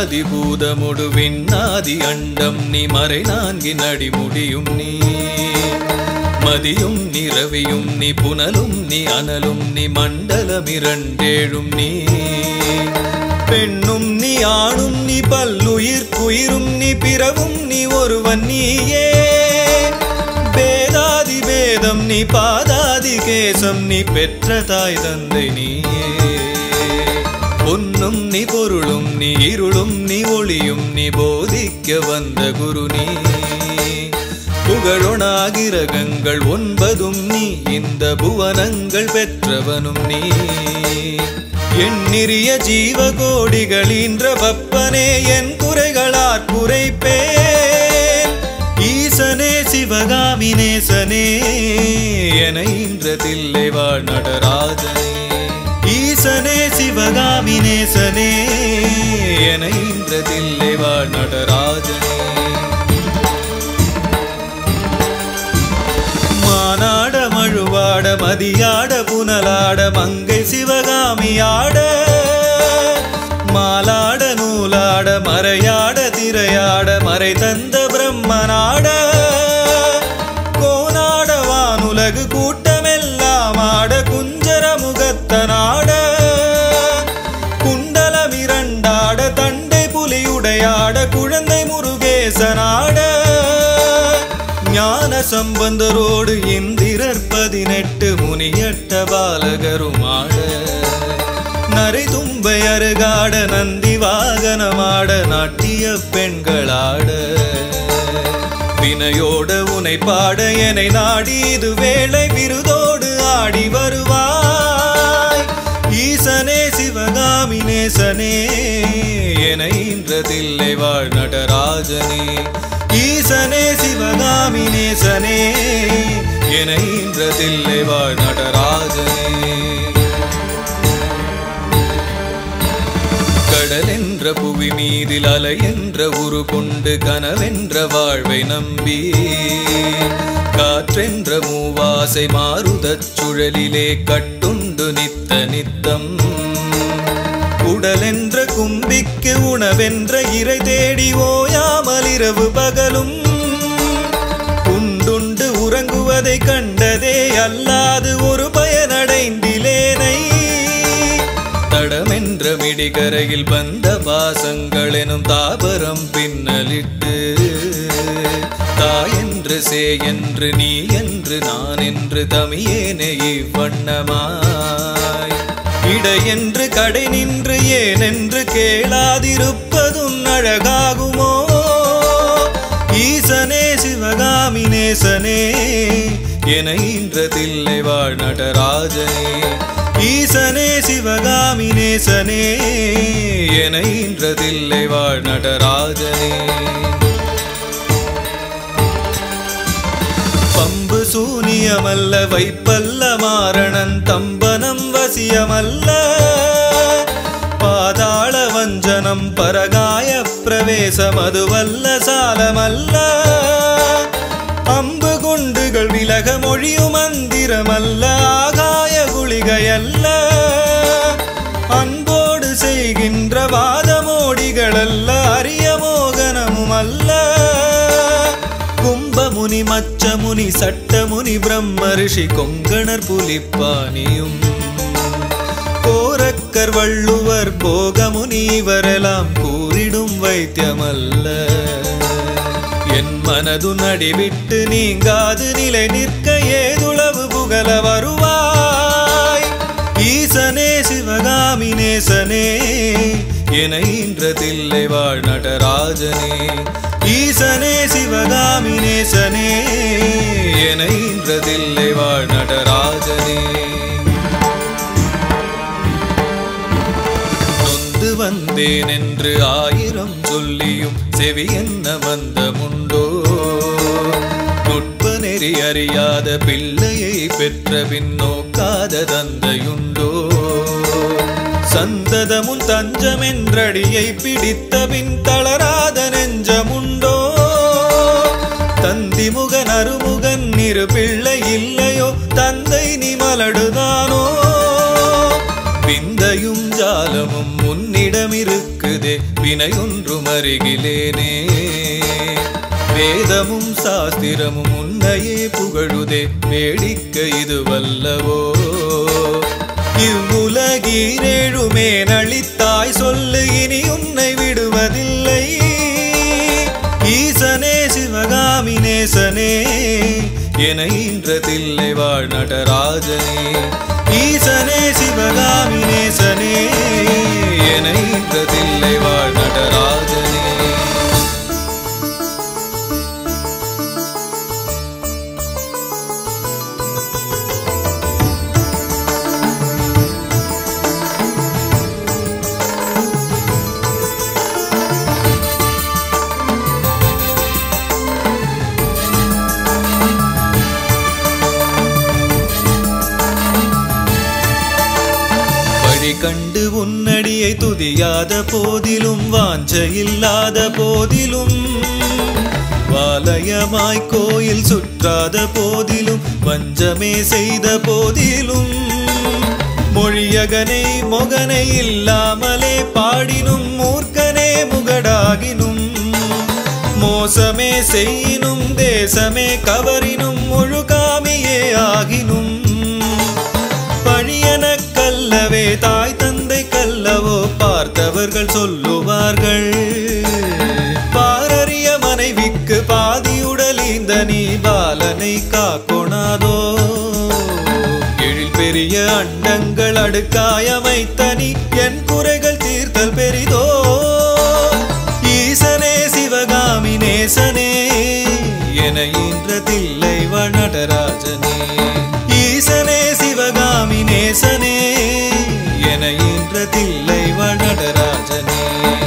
மண்ணாதி பூதமுடு விண்ணாதி அண்டம் நீ மறை நான்கின் அடிமுடியும் நீ மதியும் நீ ரவியும் நீ புனலும் நீ அனலும் நீ மண்டலம் இரண்டேழும் நீ பெண்ணும் நீ ஆணும் நீ பல்லுயிர் குயிரும் நீ பிறவும் நீ ஒருவன் நீயே பேதாதி பேதம் நீ பாதாதி கேசம் நீ பெற்ற தாய் தந்தை நீயே பொன்னும் நீ பொருளும் நீ இருளும் நீ ஒளியும் நீ போதிக்க வந்த குரு நீ புகழொணாகிரகங்கள் ஒன்பதும் நீ இந்த புவனங்கள் பெற்றவனும் நீ எண்ணிறிய ஜீவகோடிகளீன்ற வப்பனே என் குறைகளாற் குறைப்பேன் ஈசனே சிவகாமி நேசனே என இன்றதில்லை வாழ் நடராஜனே ஈசனே சிவகாமி நேசனே என இன்றதில்லை வாழ் நடராஜனே மானாட மழுவாட மதியாட புனலாட மங்கை சிவகாமியாட மாலாட நூலாட மறையாட திரையாட மறை தந்த பிரம்மனாட கோனாட வானுலகு கூட்டமெல்லாம் ஆட குஞ்சர முகத்தனாட குண்டலம் இரண்டாட தண்டை புலியுடையாட குழந்தை முருகேசனாட ஞான சம்பந்தரோடு இந்திரர் பதினெட்டு முனியட்ட பாலகருமாட நரை தும்பை அருகாட நந்தி வாகனமாட நாட்டிய பெண்களாட வினையோட உனை பாட எனை நாடி இது வேளை விருதோடு ஆடி வருவாய் ஈசனே சிவகாமி நேசனே என இன்றதில்லை வாழ் நடராஜனே ஈசனே சிவகாமி நேசனே என இன்றதில்லை வாழ் நடராஜனே கடலென்ற புவி மீதில் அலை என்ற உரு கொண்டு கனவென்ற வாழ்வை நம்பி காற்றென்ற மூவாசை மாறுதச் சுழலிலே கட்டுண்டு நித்த நித்தம் உடலென்ற கும்பிக்கு உணவென்ற இறை தேடி ஓயாமல் இரவு பகலும் உண்டுண்டு உறங்குவதை கண்டதே அல்லாது ஒரு பயனடைந்திலேனை தடமென்ற மிடிகரையில் வந்த பாசங்கள் எனும் தாபரம் பின்னலிட்டு தாயென்று சே என்று நீ என்று நான் என்று தமியேனே இவ்வண்ணமாய் இடையென்று கடை நின்று ஏனென்று கேளாதிருப்பதும் அழகாகுமோ ஈசனே சிவகாமி நேசனே என இன்றதில்லை வாழ் நடராஜனே ஈசனே சிவகாமி நேசனே என இன்றதில்லை வாழ் நடராஜனே பம்பு சூனியமல்ல வைப்பல்ல மாரணன் தம்பனம் வசியமல்ல பாதாள வஞ்சனம் பரகாய பிரவேசம் அதுவல்ல சாலமல்ல அம்பு குண்டுகள் விலக மொழியும் மந்திரமல்ல ஆகாய குளிகையல்ல அன்போடு செய்கின்ற வாதமோடிகளல்ல அரிய மோகனமும் அல்ல கும்பமுனி மச்சமுனி சட்டமுனி பிரம்ம ரிஷி கொங்கணர் புலிப்பாணியும் கோரக்கர் வள்ளுவர் போகமுனி இவரெல்லாம் கூறிடும் வைத்தியமல்ல என் மனது நடிவிட்டு நீங்காது நிலை நிற்க ஏதுளவு புகழ வருவாய் ஈசனே சிவகாமி நேசனே என இன்றதில்லை வாழ் நடராஜனே ஈசனே சிவகாமி நேசனே என இன்றதில்லை வாழ் நடராஜனே நொந்து வந்தேன் என்று ஆயிரம் சொல்லியும் செவி என்ன வந்தமுண்டோ நுட்ப நெறி அறியாத பிள்ளையை பெற்ற பின் நோக்காத தந்தையுண்டோ சந்ததமும் தஞ்சமென்றடியை பிடித்த பின் தளராத நெஞ்சமுண்டோ தந்திமுகன் அருமுகன் இரு பிள்ளை இல்லையோ தந்தை நீ மலடுதானோ விந்தையும் ஜாலமும் உன்னிடம் இருக்குதே வினையொன்றும் அருகிலேனே வேதமும் சாஸ்திரமும் உன்னையே புகழுதே வேடிக்கை இது வல்லவோ இவ்வுலகீரேழுமே நளித்தாய் சொல்லு இனி உன்னை விடுவதில்லை ஈசனே சிவகாமி நேசனே என இன்றதில்லை வாழ் நடராஜனே ஈசனே சிவகாமி நேசனே என இன்றதில்லை வாழ் நடராஜனே வழி கண்டு உன்னடியை துதியாத போதிலும் வாஞ்ச இல்லாத போதிலும் வாலயமாய் கோயில் சுற்றாத போதிலும் வஞ்சமே செய்த போதிலும் மொழியகனை மொகனை இல்லாமலே பாடினும் மூர்க்கனே முகடாகினும் மோசமே செய்யினும் தேசமே கவரினும் முழுகாமியே ஆகினும் பழியன கல்லவே தாய் தந்தை கல்லவோ பார்த்தவர்கள் சொல்லுவார்கள் பாரறிய மனைவிக்கு பாதியுடல் இந்த நீ பாலனை காக்கொணாதோ எழில் பெரிய அண்டங்கள் அடுக்காயமைத்த நீ என் குறைகள் தீர்த்தல் பெரிதோ ஈசனே சிவகாமி நேசனே என இன்றதில்லை வனடராஜனே ஈசனே சிவகாமி நேசனே என இன்றதில்லை வனடராஜனே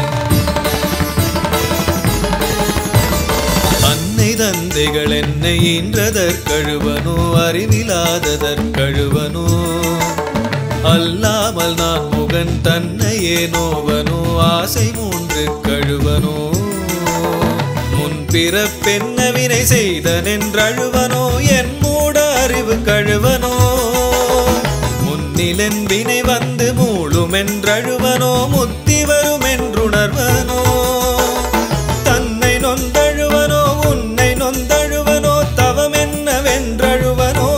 அன்னை தந்தைகள் என்னை ஈன்றதற்கழுவனோ அறிவிலாததற்கழுவனோ அல்லாமல் நான் முகன் தன்னையே நோவனோ ஆசை மூன்று கழுவனோ முன்பிறப்பென்ன வினை செய்தனென்றழுவனோ என் மூட அறிவு கழுவனோ முன்னிலன் வினை வந்து மூழுமென்றழுவனோ முத்தி வருமென்றுணர்வனோ தன்னை நொந்தழுவனோ உன்னை நொந்தழுவனோ தவமென்னவென்றழுவனோ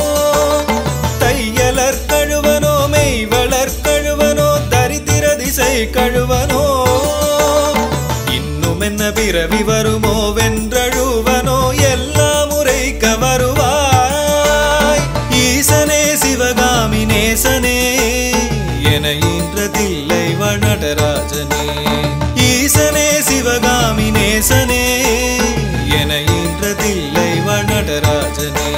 தையலர் கழுவனோ மெய்வளர் கழுவனோ தரித்திர திசை கழுவனோ இன்னும் என்ன பிறவி வருமோ வென்றழுவனோ எல்லா முறைக்க வருவாய் ஈசனே சிவகாமி நேசனே என ஈன்றதில்லை வனடராஜனே ஈசனே சிவகாமி நேசனே என ஈன்றதில்லை வனடராஜனே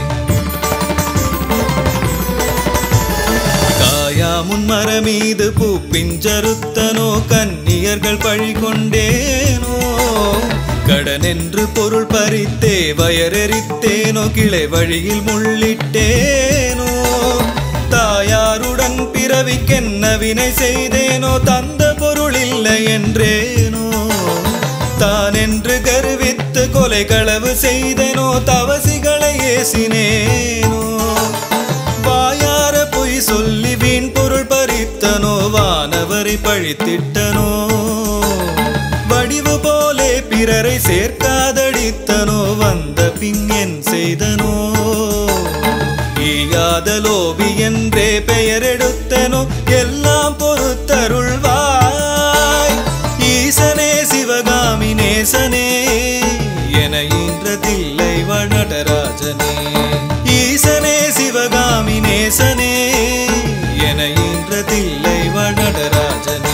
காயாமுன் மரமீது பூப்பிஞ்சருத்தனோ கன்னியர்கள் பழி கொண்டேனோ கடனென்று பொருள் பறித்தே வயரெறித்தேனோ கிளை வழியில் முள்ளிட்டேனோ தாயாருடன் பிறவிக்கென்ன வினை செய்தேனோ தந்த பொருள் இல்லை என்றேனோ தானென்று கருவித்து கொலை களவு செய்தேனோ தவசிகளை ஏசினேனோ வாயார பொய் சொல்லி வீண் பொருள் பறித்தனோ வானவரை பழித்திட்டனோ வடிவு போலே பிறரை சேர்க்காதடித்தனோ வந்த பின் என் செய்தனோ ஈயாத லோபி என்றே பெயர் எடுத்தனோ எல்லாம் பொறுத்தருள்வாய் ஈசனே சிவகாமி நேசனே என ஈன்றதில்லை வனடராஜனே ஈசனே சிவகாமி நேசனே என ஈன்றதில்லை வனடராஜனே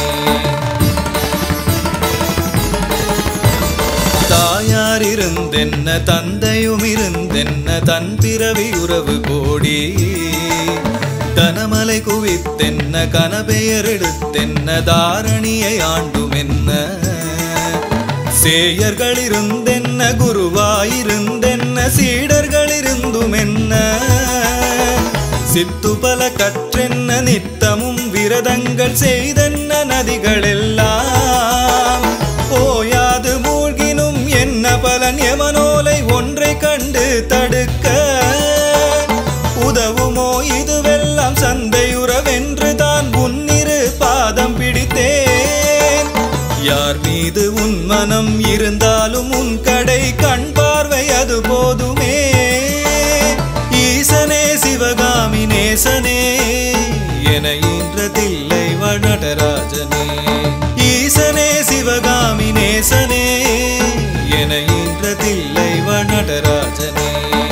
தாயார் இருந்தென்ன தந்தையும் இருந்தென்ன தன் பிறவி உறவு கோடி தனமலை குவித்தென்ன கனபெயர் எடுத்தென்ன தாரணியை ஆண்டும் என்ன சேயர்கள் இருந்தென்ன குருவாயிருந்தென்ன சீடர்கள் இருந்தும் என்ன சித்து பல கற்றென்ன நித்தமும் விரதங்கள் செய்தென்ன நதிகள் எல்லாம் ஓயாது மூழ்கினும் என்ன பலன் எமனோலை ஒன்றை கண்டு தடுக்க உதவுமோ இதுவெல்லாம் சந்தையுறவென்று தான் உன்னிரு பாதம் பிடித்தேன் இருந்தாலும் உன் கடை கண் பார்வை அது போதுமே ஈசனே சிவகாமி நேசனே என ஈன்றதில்லை வடராஜனே ஈசனே சிவகாமி நேசனே என ஈன்றதில்லை வடராஜனே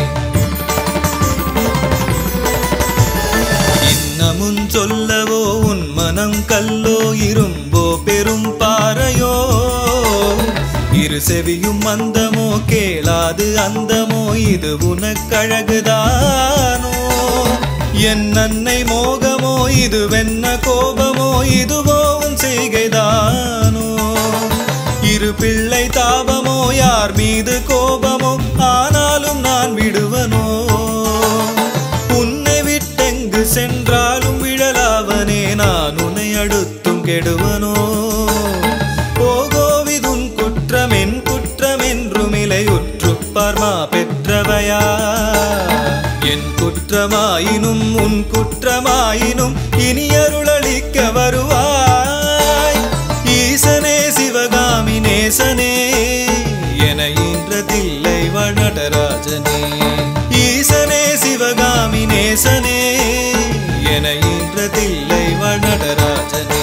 இன்னமும் சொல்லவோ உன் மனம் கல்லோ இரும்போ பெரும் பாறையோ இரு செவியும் மந்தமோ கேளாது அந்தமோ இது உனக்கழகுதானோ என் அன்னை மோகமோ இது வெண்ண கோபமோ இதுவோ உன் செய்கைதானோ இரு பிள்ளை தாபமோ யார் மீது கோபமோ ஆனாலும் நான் விடுவனோ உன்னை விட்டெங்கு சென்றாலும் விழலாவனே நான் உன்னை அடுத்தும் கெடுவனோ போகோவிதுன் குற்றம் என் குற்றம் என்றும் இலையுற்று பார்மா பெற்றவையா என் குற்றமாயினும் உன் குற்றமாயினும் இனி அருளளிக்க வருவாய் ஈசனே சிவகாமி நேசனே என ஈன்றதில்லை வடராஜனே ஈசனே சிவகாமி நேசனே என ஈன்றதில்லை வடராஜனே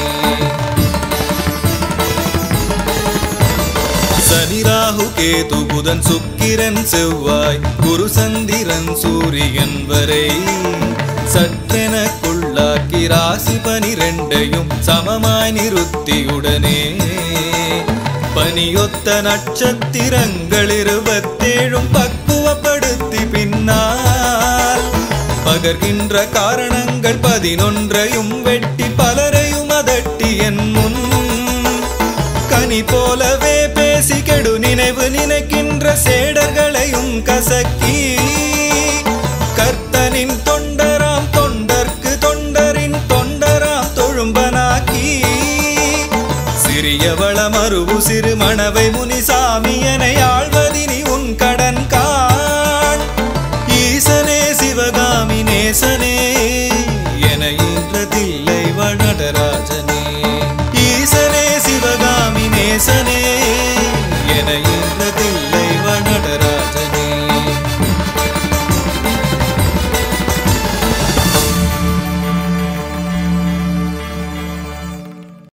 சனி ராகு கேது புதன் சுக்கிரன் செவ்வாய் குரு சந்திரன் சூரியன் வரை சற்றெனக்குள்ளாக்கி ராசி பனிரெண்டையும் சமமாய் நிறுத்தியுடனே பனியொத்த நட்சத்திரங்கள் இருபத்தேழும் பக்குவப்படுத்தி பின்னால் பகர்கின்ற காரணங்கள் பதினொன்றையும் வெட்டி பலரையும் அதட்டி என் முன் கனி போலவே பேசி கெடு நினைவு நினைக்கின்ற சேடர்களையும் கசக்கி கர்த்தனின் தொண்டராம் தொண்டர்க்கு தொண்டரின் தொண்டராம் தொழும்பனாக்கி சிறியவள மறுவு சிறு மணவை